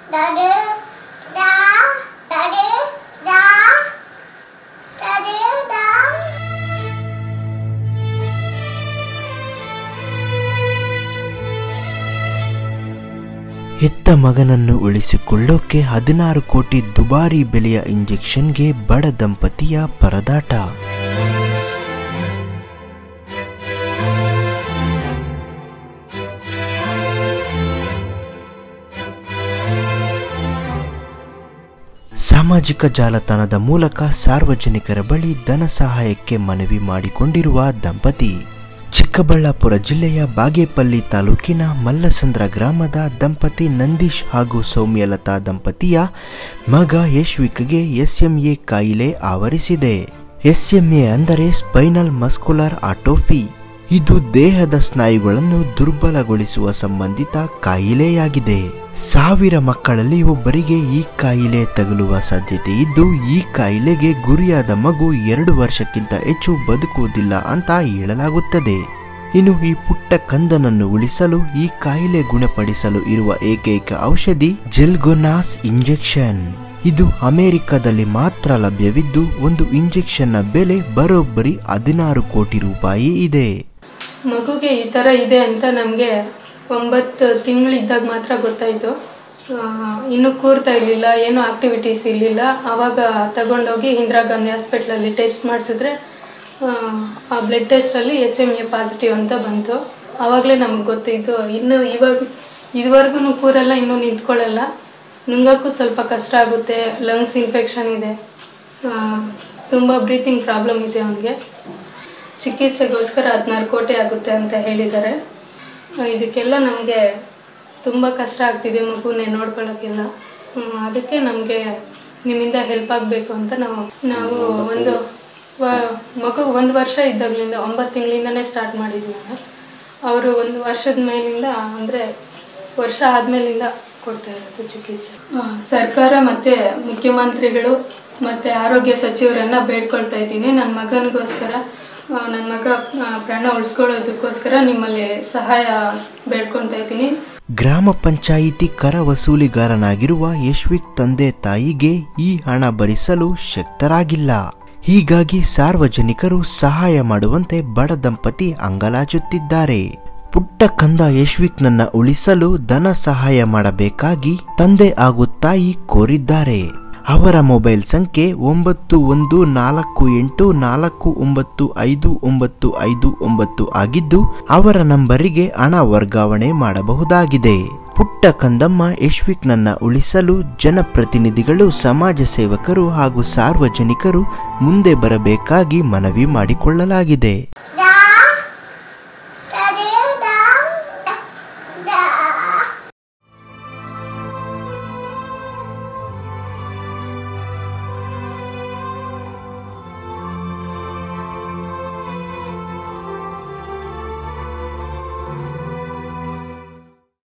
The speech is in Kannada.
Daddy, da, daddy, da, daddy, da. ಹೆತ್ತ ಮಗನನ್ನು ಉಳಿಸಿಕೊಳ್ಳೋಕೆ ಹದಿನಾರು ಕೋಟಿ ದುಬಾರಿ ಬೆಲೆಯ ಇಂಜೆಕ್ಷನ್ಗೆ ಬಡ ದಂಪತಿಯ ಪರದಾಟ ಸಾಮಾಜಿಕ ಜಾಲತಾಣದ ಮೂಲಕ ಸಾರ್ವಜನಿಕರ ಬಳಿ ಧನ ಸಹಾಯಕ್ಕೆ ಮನವಿ ಮಾಡಿಕೊಂಡಿರುವ ದಂಪತಿ ಚಿಕ್ಕಬಳ್ಳಾಪುರ ಜಿಲ್ಲೆಯ ಬಾಗೇಪಲ್ಲಿ ತಾಲೂಕಿನ ಮಲ್ಲಸಂದ್ರ ಗ್ರಾಮದ ದಂಪತಿ ನಂದೀಶ್ ಹಾಗೂ ಸೌಮ್ಯಲತಾ ದಂಪತಿಯ ಮಗ ಯಶ್ವಿಕ್ಗೆ ಎಸ್ಎಂಎ ಕಾಯಿಲೆ ಆವರಿಸಿದೆ ಎಸ್ಎಂಎ ಅಂದರೆ ಸ್ಪೈನಲ್ ಮಸ್ಕುಲರ್ ಆಟೋಫಿ ಇದು ದೇಹದ ಸ್ನಾಯುಗಳನ್ನು ದುರ್ಬಲಗೊಳಿಸುವ ಸಂಬಂಧಿತ ಕಾಯಿಲೆಯಾಗಿದೆ ಸಾವಿರ ಮಕ್ಕಳಲ್ಲಿ ಒಬ್ಬರಿಗೆ ಈ ಕಾಯಿಲೆ ತಗುಲುವ ಸಾಧ್ಯತೆ ಇದ್ದು ಈ ಕಾಯಿಲೆಗೆ ಗುರಿಯಾದ ಮಗು ಎರಡು ವರ್ಷಕ್ಕಿಂತ ಹೆಚ್ಚು ಬದುಕುವುದಿಲ್ಲ ಅಂತ ಹೇಳಲಾಗುತ್ತದೆ ಇನ್ನು ಈ ಪುಟ್ಟ ಕಂದನನ್ನು ಉಳಿಸಲು ಈ ಕಾಯಿಲೆ ಗುಣಪಡಿಸಲು ಇರುವ ಏಕೈಕ ಔಷಧಿ ಜೆಲ್ಗೊನಾಸ್ ಇಂಜೆಕ್ಷನ್ ಇದು ಅಮೆರಿಕದಲ್ಲಿ ಮಾತ್ರ ಲಭ್ಯವಿದ್ದು ಒಂದು ಇಂಜೆಕ್ಷನ್ನ ಬೆಲೆ ಬರೋಬ್ಬರಿ ಹದಿನಾರು ಕೋಟಿ ರೂಪಾಯಿ ಇದೆ ಮಗುಗೆ ಈ ಥರ ಇದೆ ಅಂತ ನಮಗೆ ಒಂಬತ್ತು ತಿಂಗಳಿದ್ದಾಗ ಮಾತ್ರ ಗೊತ್ತಾಯಿತು ಇನ್ನೂ ಕೂರ್ತಾ ಇರಲಿಲ್ಲ ಏನೂ ಆಕ್ಟಿವಿಟೀಸ್ ಇರಲಿಲ್ಲ ಆವಾಗ ತಗೊಂಡೋಗಿ ಇಂದಿರಾ ಗಾಂಧಿ ಹಾಸ್ಪಿಟ್ಲಲ್ಲಿ ಟೆಸ್ಟ್ ಮಾಡಿಸಿದ್ರೆ ಆ ಬ್ಲಡ್ ಟೆಸ್ಟಲ್ಲಿ ಎಸ್ ಎಮ್ ಎ ಪಾಸಿಟಿವ್ ಅಂತ ಬಂತು ಆವಾಗಲೇ ನಮಗೆ ಗೊತ್ತಿದ್ದು ಇನ್ನು ಇವಾಗ ಇದುವರೆಗೂ ಕೂರೆಲ್ಲ ಇನ್ನೂ ನಿಂತ್ಕೊಳ್ಳಲ್ಲ ನುಂಗೋಕ್ಕೂ ಸ್ವಲ್ಪ ಕಷ್ಟ ಆಗುತ್ತೆ ಲಂಗ್ಸ್ ಇನ್ಫೆಕ್ಷನ್ ಇದೆ ತುಂಬ ಬ್ರೀತಿಂಗ್ ಪ್ರಾಬ್ಲಮ್ ಇದೆ ಅವನಿಗೆ ಚಿಕಿತ್ಸೆಗೋಸ್ಕರ ಹದಿನಾರು ಕೋಟಿ ಆಗುತ್ತೆ ಅಂತ ಹೇಳಿದ್ದಾರೆ ಆ, ಇದಕ್ಕೆಲ್ಲ ನಮಗೆ ತುಂಬ ಕಷ್ಟ ಆಗ್ತಿದೆ ಮಗುನೇ ನೋಡ್ಕೊಳ್ಳೋಕ್ಕೆಲ್ಲ ಹ್ಮ್, ಅದಕ್ಕೆ ನಮಗೆ ನಿಮ್ಮಿಂದ ಹೆಲ್ಪ್ ಆಗಬೇಕು ಅಂತ ನಾವು ನಾವು ಒಂದು ವ- ಮಗು ಒಂದು ವರ್ಷ ಇದ್ದಾಗಲಿಂದ ಒಂಬತ್ತು ತಿಂಗಳಿಂದನೇ ಸ್ಟಾರ್ಟ್ ಮಾಡಿದ್ವಿ ನಾನು ಅವರು ಒಂದು ವರ್ಷದ ಮೇಲಿಂದ ಅಂದರೆ ವರ್ಷ ಆದಮೇಲಿಂದ ಕೊಡ್ತಾ ಇರೋದು ಚಿಕಿತ್ಸೆ ಆ, ಸರ್ಕಾರ ಮತ್ತು ಮುಖ್ಯಮಂತ್ರಿಗಳು ಮತ್ತು ಆರೋಗ್ಯ ಸಚಿವರನ್ನ ಬೇಡ್ಕೊಳ್ತಾ ಇದ್ದೀನಿ ನನ್ನ ಮಗನಿಗೋಸ್ಕರ ನನ್ನ ಮಗ ಆ, ಪ್ರಾಣ ಉಳಿಸ್ಕೊಳ್ಳೋದಕ್ಕೋಸ್ಕರ ನಿಮ್ಮಲ್ಲಿ ಸಹಾಯ ಬೇಡ್ಕೊಳ್ತಾ ಇದ್ದೀನಿ ಗ್ರಾಮ ಪಂಚಾಯಿತಿ ಕರ ವಸೂಲಿಗಾರನಾಗಿರುವ ಯಶ್ವಿಕ್ ತಂದೆ ತಾಯಿಗೆ ಈ ಹಣ ಭರಿಸಲು ಶಕ್ತರಾಗಿಲ್ಲ ಹೀಗಾಗಿ ಸಾರ್ವಜನಿಕರು ಸಹಾಯ ಮಾಡುವಂತೆ ಬಡ ದಂಪತಿ ಅಂಗಲಾಚುತ್ತಿದ್ದಾರೆ ಪುಟ್ಟ ಕಂದ ಯಶ್ವಿಕ್ನನ್ನ ಉಳಿಸಲು ಧನ ಸಹಾಯ ಮಾಡಬೇಕಾಗಿ ತಂದೆ ಹಾಗೂ ತಾಯಿ ಕೋರಿದ್ದಾರೆ ಅವರ ಮೊಬೈಲ್ ಸಂಖ್ಯೆ ಒಂಬತ್ತು ಒಂದು ನಾಲ್ಕು ಎಂಟು ನಾಲ್ಕು ಒಂಬತ್ತು ಐದು ಒಂಬತ್ತು ಐದು ಒಂಬತ್ತು ಆಗಿದ್ದು ಅವರ ನಂಬರಿಗೆ ಹಣ ವರ್ಗಾವಣೆ ಮಾಡಬಹುದಾಗಿದೆ ಪುಟ್ಟ ಕಂದಮ್ಮ ಯಶ್ವಿಕ್ನನ್ನ ಉಳಿಸಲು ಜನಪ್ರತಿನಿಧಿಗಳು ಸಮಾಜ ಸೇವಕರು ಹಾಗೂ ಸಾರ್ವಜನಿಕರು ಮುಂದೆ ಬರಬೇಕಾಗಿ ಮನವಿ ಮಾಡಿಕೊಳ್ಳಲಾಗಿದೆ